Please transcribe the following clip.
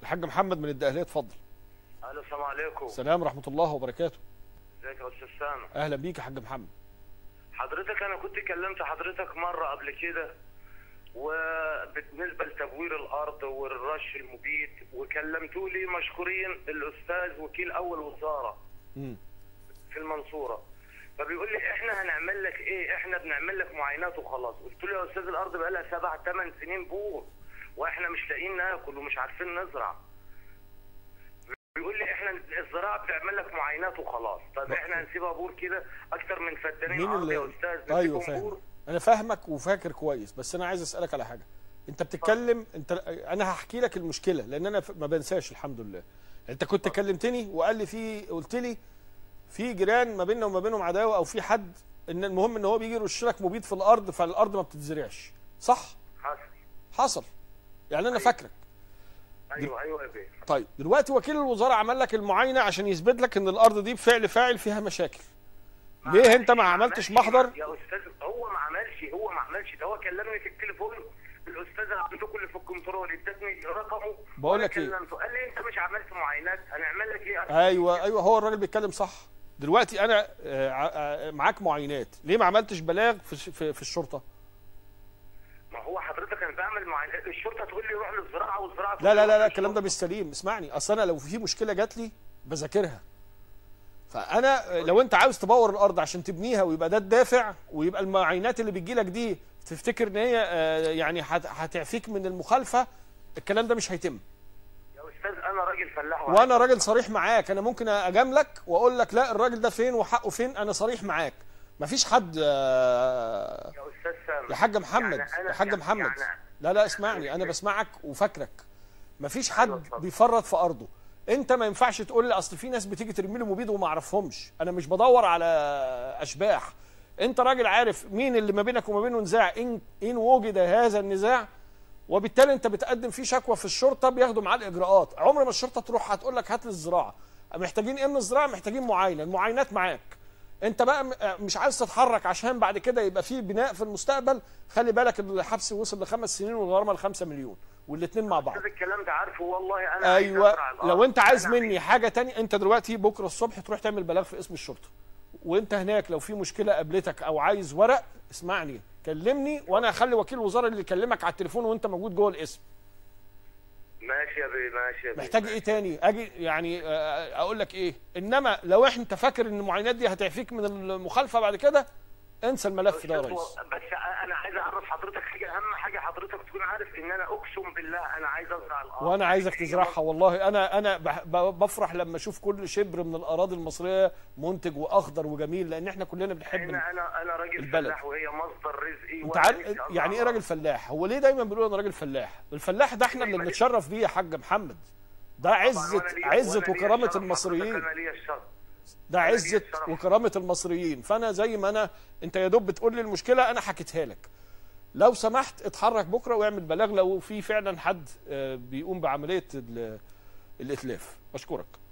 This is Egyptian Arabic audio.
الحاج محمد من الدقهليه اتفضل الو السلام عليكم السلام ورحمه الله وبركاته ازيك يا استاذ سامي اهلا بيك يا حاج محمد حضرتك انا كنت كلمت حضرتك مره قبل كده وبالنسبه لتبوير الارض والرش المبيد وكلمتوا لي مشكورين الاستاذ وكيل اول وزاره امم في المنصوره فبيقول لي احنا هنعمل لك ايه احنا بنعمل لك معاينات وخلاص قلت له يا استاذ الارض بقى لها سبع ثمان سنين بور واحنا مش لاقيين ناكل ومش عارفين نزرع بيقول لي احنا الزراعه بتعمل لك معاينات وخلاص طب احنا هنسيبها بور كده اكتر من فدانين مين ارض يا اللي استاذ ايوه نسيبهم بور فاهم انا فاهمك وفاكر كويس بس انا عايز اسالك على حاجه انت بتتكلم انت انا هحكي لك المشكله لان انا ف- ما بنساش الحمد لله انت كنت كلمتني وقال لي في قلت لي في جيران ما بيننا وما بينهم عداوه او في حد ان المهم ان هو بيجي يرش لك مبيد في الارض فالارض ما بتتزرعش صح حصل حصل يعني انا فاكرك ايوه ايوه يا بيه طيب دلوقتي وكيل الوزاره عمل لك المعاينه عشان يثبت لك ان الارض دي بفعل فاعل فيها مشاكل ليه انت ما عملتش محضر يا استاذ هو ما عملش هو ما عملش ده هو كلمني في التليفون الاستاذ عندكم اللي في الكنترول ادتني رقمه بقول وأنا لك إيه؟ كلمته قال لي انت مش عملت معاينات هنعمل لك ايه ايوه ايوه هو الراجل بيتكلم صح دلوقتي انا آه، ع- آه، معاك معاينات ليه ما عملتش بلاغ في الش- في, في الشرطه ما هو حضرتك انا بعمل معاينات الشرطه تقول لي روح للزراعه والزراعه لا لا لا لا الكلام ده مش سليم اسمعني اصل انا لو في مشكله جات لي بذاكرها فانا آه، لو انت عاوز تبور الارض عشان تبنيها ويبقى ده الدافع ويبقى المعاينات اللي بتجي لك دي تفتكر ان هي آه، يعني هت- هتعفيك من المخالفه الكلام ده مش هيتم يا استاذ انا راجل فلاح وانا راجل صريح معاك انا ممكن اجاملك واقول لك لا الراجل ده فين وحقه فين انا صريح معاك مفيش حد آه، يا استاذ سامي يا حاج محمد يعني أنا- يا حاج يعني- محمد يعني لا لا اسمعني انا بسمعك وفاكرك مفيش حد أيوة اتفضل. بيفرط في ارضه انت ما ينفعش تقول لي اصل في ناس بتيجي ترمي لي مبيد وما اعرفهمش انا مش بدور على اشباح انت راجل عارف مين اللي ما بينك وما بينه نزاع ان ان وجد هذا النزاع وبالتالي انت بتقدم فيه شكوى في الشرطه بياخدوا معاه الاجراءات عمر ما الشرطه تروح هتقول لك هات لي الزراعه محتاجين ايه من الزراعه محتاجين معاينه المعاينات معاك انت بقى م- مش عايز تتحرك عشان بعد كده يبقى في بناء في المستقبل خلي بالك ان الحبس وصل لخمس سنين والغرامه لخمسة مليون والاثنين مع بعض استاذ الكلام ده عارفه والله انا عايز ايوه أزرع الأرض. لو انت عايز أنا مني حاجه تانية انت دلوقتي بكره الصبح تروح تعمل بلاغ في اسم الشرطه وانت هناك لو في مشكله قابلتك او عايز ورق اسمعني كلمني وانا هخلي وكيل الوزاره اللي يكلمك على التليفون وانت موجود جوه الاسم ماشي يا بيه ماشي يا بيه محتاج ايه تاني اجي يعني آه، اقول لك ايه انما لو احنا انت فاكر ان المعاينات دي هتعفيك من المخالفه بعد كده انسى الملف ده يا أستاذ، ريس بس انا عايز اعرف حضرتك حاجه اهم حاجه حضرتك تكون عارف ان انا اقسم بالله انا عايز ازرع الارض وانا عايزك هي تزرعها والله انا انا بح- ب- بفرح لما اشوف كل شبر من الاراضي المصريه منتج واخضر وجميل لان احنا كلنا بنحب ال- انا انا انا راجل البلد. فلاح وهي مصدر رزقي انت وأنا عارف نفسي أزرع يعني ايه الأرض. راجل فلاح هو ليه دايما بيقولوا انا راجل فلاح الفلاح ده احنا اللي بنتشرف بيه يا حاج محمد ده طبعاً عزه وأنا ليا- عزه وأنا ليا وكرامه الشرف، المصريين حضرتك انا ليا الشرف ده أنا ليا عزه الشرف. وكرامه المصريين فانا زي ما انا انت يا دوب بتقول لي المشكله انا حكيتها لك لو سمحت اتحرك بكره واعمل بلاغ لو في فعلا حد آه، بيقوم بعمليه ال- الاتلاف اشكرك